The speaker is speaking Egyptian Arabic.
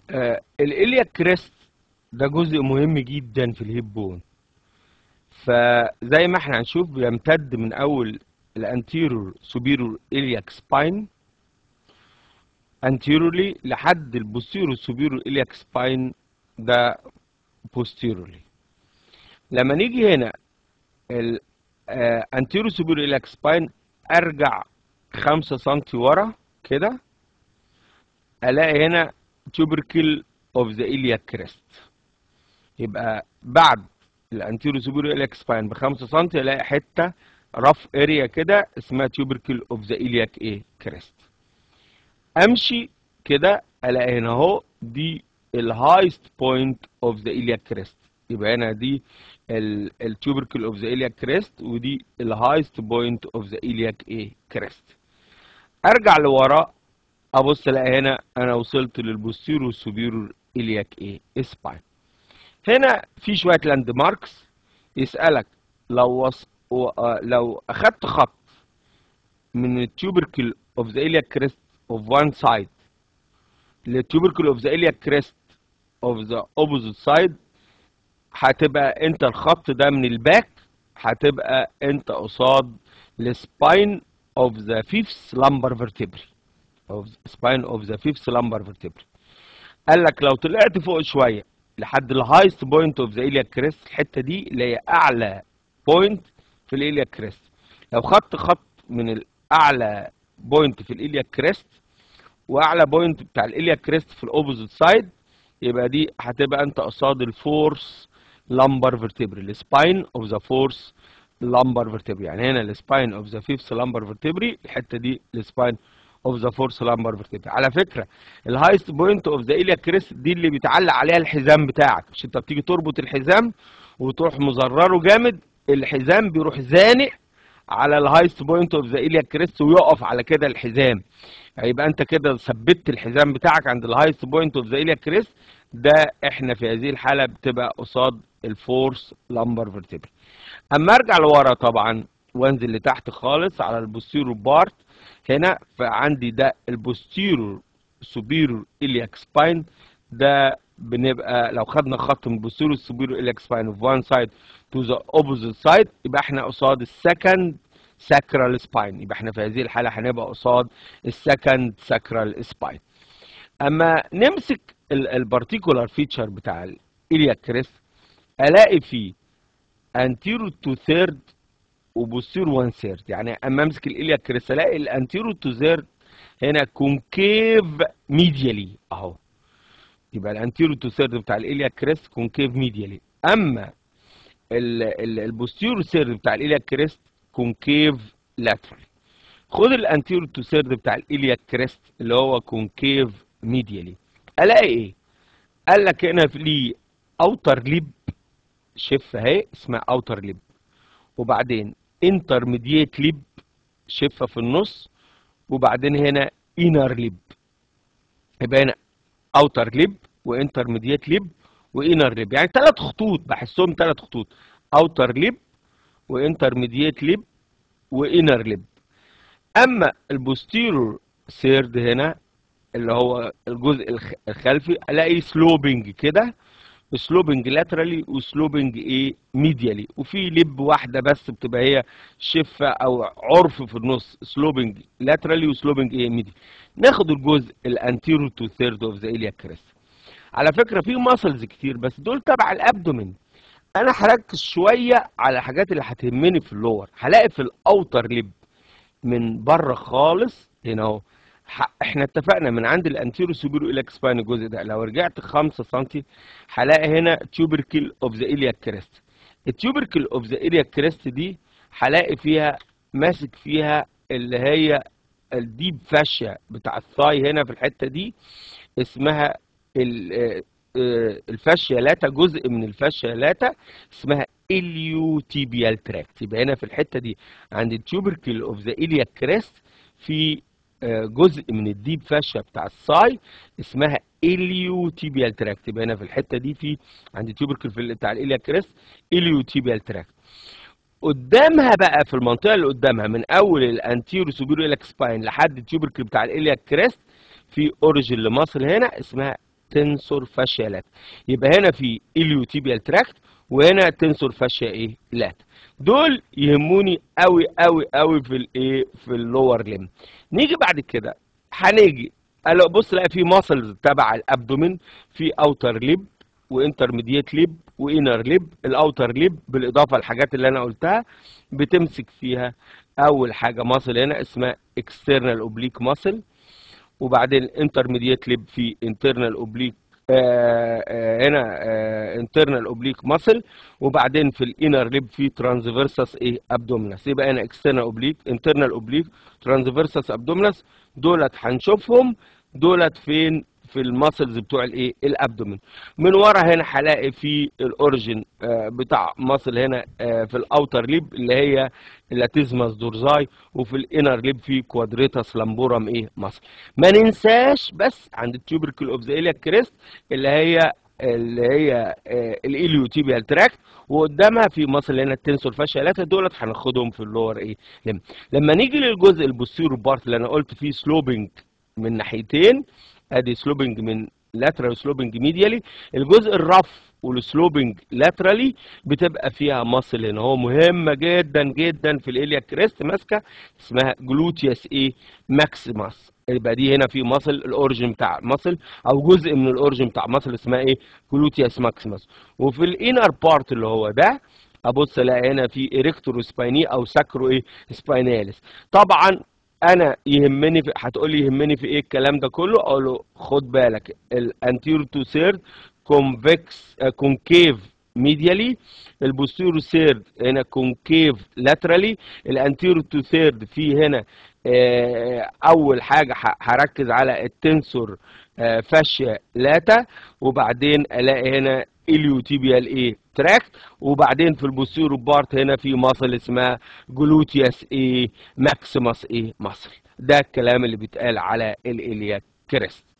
آه الالياك كريست ده جزء مهم جدا في الهيب بون فزي ما احنا هنشوف بيمتد من اول الانتيرور سوبيرور الياك سباين anteriorly لحد البوستيرور سوبيرور الياك سباين ده posteriorly لما نيجي هنا ال anterior superior iliac spine ارجع 5 سم ورا كده الاقي هنا tubercle of the iliac crest يبقى بعد الانتيرو superior iliac spine ب 5 سم الاقي حته رف اريا كده اسمها tubercle of the iliac ايه crest امشي كده الاقي هنا اهو دي الهايست بوينت اوف ذا iliac crest يبقى هنا دي التوبركل اوف ذا iliac crest ودي الهايست بوينت اوف ذا iliac ايه crest ارجع لورا ابص الاقي هنا انا وصلت للبوستيرو سوبيرور iliac ايه سباين هنا في شويه لاند ماركس يسالك لو وص... و... آه لو اخدت خط من التوبركل اوف ذا iliac crest of one side للتوبركل اوف ذا iliac crest of the opposite side هتبقى انت الخط ده من الباك هتبقى انت قصاد السباين اوف ذا فيفث lumbar vertebrae of spine of the fifth lumbar vertebrae قال لك لو طلعت فوق شويه لحد الهايست بوينت اوف ذا iliac crest الحته دي اللي هي اعلى بوينت في الالياك كريست لو خدت خط من الاعلى بوينت في الالياك كريست واعلى بوينت بتاع الالياك كريست في الاوبوزيت سايد يبقى دي هتبقى انت قصاد الفورس lumbar vertebrae السباين اوف ذا فورس lumbar vertebrae يعني هنا السباين اوف ذا فيفث lumbar vertebrae الحته دي السباين اوف ذا فورس lumbar vertebrae على فكره الهايست بوينت اوف ذا iliac crest دي اللي بيتعلق عليها الحزام بتاعك مش انت بتيجي تربط الحزام وتروح مزرره جامد الحزام بيروح زانق على الهايست بوينت اوف ذا iliac crest ويقف على كده الحزام هيبقى انت كده ثبت الحزام بتاعك عند الهايست بوينت اوف ذا iliac crest ده احنا في هذه الحاله بتبقى قصاد الفورس lumbar vertebrae اما ارجع لورا طبعا وانزل لتحت خالص على البوستيرور بارت هنا فعندي ده البوستيرور سوبيرور iliac سباين ده بنبقى لو خدنا خط من البوستيرور سوبيرور iliac سباين اوف وان سايد تو ذا اوبوزيت سايد يبقى احنا قصاد السكند ساكرال سباين يبقى احنا في هذه الحاله هنبقى قصاد السكند ساكرال سباين اما نمسك البارتيكولار فيتشر بتاع الالياك كريست الاقي فيه انتيرو تو ثيرد وبوستيرو 1 ثيرد يعني اما امسك الالياك كريست الاقي الانتيرو تو ثيرد هنا كونكيف ميديالي اهو يبقى الانتيرو تو ثيرد بتاع الالياك كريست كونكيف ميديالي اما البوستيرو ثيرد بتاع الالياك كريست كونكيف لاترال خد الانتيرو تو ثيرد بتاع الالياك كريست اللي هو كونكيف ميديالي الاقي ايه قال لك هنا في ليه اوتر ليب شفه اهي اسمها اوتر ليب وبعدين انترميديت ليب شفه في النص وبعدين هنا انر ليب يبقى هنا اوتر ليب وانترميديت ليب وانر ليب يعني ثلاث خطوط بحسهم ثلاث خطوط اوتر ليب وانترميديت ليب وانر ليب اما البوستيرور سيرد هنا اللي هو الجزء الخلفي الاقي سلوبنج كده سلوبنج لاترالي وسلوبنج ايه ميديالي وفي لب واحده بس بتبقى هي شفه او عرف في النص سلوبنج لاترالي وسلوبنج ايه ميديالي ناخد الجزء الانتيرو تو ثيرد اوف ذا الياك كريست على فكره في ماسلز كتير بس دول تبع الابدومين انا هركز شويه على الحاجات اللي هتهمني في اللور هلاقي في الاوتر لب من بره خالص هنا اهو احنا اتفقنا من عند الانتيرو سوبيرو الياك سباين الجزء ده لو رجعت 5 سم هلاقي هنا تيوبركل اوف ذا الياك كريست التيوبركل اوف ذا الياك كريست دي هلاقي فيها ماسك فيها اللي هي الديب فاشيا بتاع الثاي هنا في الحته دي اسمها الفاشيا لاتا جزء من الفاشيا لاتا اسمها اليوتيبيال تراكت يبقى هنا في الحته دي عند التيوبركل اوف ذا الياك كريست في جزء من الديب فاشيا بتاع الساي اسمها اليوتيبيال تراكت يبقى هنا في الحته دي في عند التيوبركل في بتاع الالياك كريست اليوتيبيال تراكت قدامها بقى في المنطقه اللي قدامها من اول الانتيرو سوبيرو الياك سباين لحد التيوبركل بتاع الالياك كريست في اوريجين لمصر هنا اسمها تنسور فاشيا لات يبقى هنا في اليوتيبيال تراكت وهنا تنسور فاشيا ايه لات دول يهموني قوي قوي قوي في الايه في اللور ليم نيجي بعد كده هنيجي الاقي بص لاقي في ماسلز تبع الابدومين في اوتر ليب وانترميديت ليب وانر ليب الاوتر ليب بالاضافه للحاجات اللي انا قلتها بتمسك فيها اول حاجه ماسل هنا اسمها اكسترنال اوبليك ماسل وبعدين انترميديت ليب في انترنال اوبليك هنا انترنال اوبليك ماسل وبعدين في الانر ليب في ترانسفيرسس ايه ابدومينس يبقى هنا اكسترنال اوبليك انترنال اوبليك ترانسفيرسس ابدومينس دولت هنشوفهم دولت فين في الماسلز بتوع الايه الابدومين من ورا هنا هلاقي في الاوريجن بتاع ماسل هنا في الاوتر ليب اللي هي اللاتيزماس دورزاي وفي الانر ليب في كوادريتاس لامبورام ايه ماسل ما ننساش بس عند التيوبركل اوف ذا الياك كريست اللي هي اللي هي الاليوتيبيال تراكت وقدامها في ماسل هنا التنسور فاشيالاتا دولت هناخدهم في اللور ايه لم. لما نيجي للجزء البوستيرور بارت اللي انا قلت فيه سلوبنج من ناحيتين ادي سلوبنج من لاترال سلوبنج ميديالي الجزء الرف والسلوبنج لاترالي بتبقى فيها ماسل هنا هو مهمه جدا جدا في الاليا كريست ماسكه اسمها جلوتيوس ايه ماكسيماس يبقى دي هنا في ماسل الاوريجن بتاع ماسل او جزء من الاوريجن بتاع ماسل اسمها ايه جلوتيوس ماكسيماس وفي الانر بارت اللي هو ده ابص الاقي هنا في اريكتورو سبايني او ساكرو ايه سبايناليس طبعا انا يهمني في هتقول لي يهمني في ايه الكلام ده كله اقول له خد بالك الانتيرو تو سيرد كونفكس كونكيف ميديالي البوستيرو سيرد هنا كونكيف لاترالي الانتيرو تو ثيرد في هنا آه اول حاجه هركز على التنسور آه فاشيا لاتا وبعدين الاقي هنا اليوتيبيال ايه تراكت وبعدين في البوستيرو بارت هنا في ماسل اسمها جلوتيوس ايه ماكسيموس ايه ماسل ده الكلام اللي بيتقال على الالياك كريست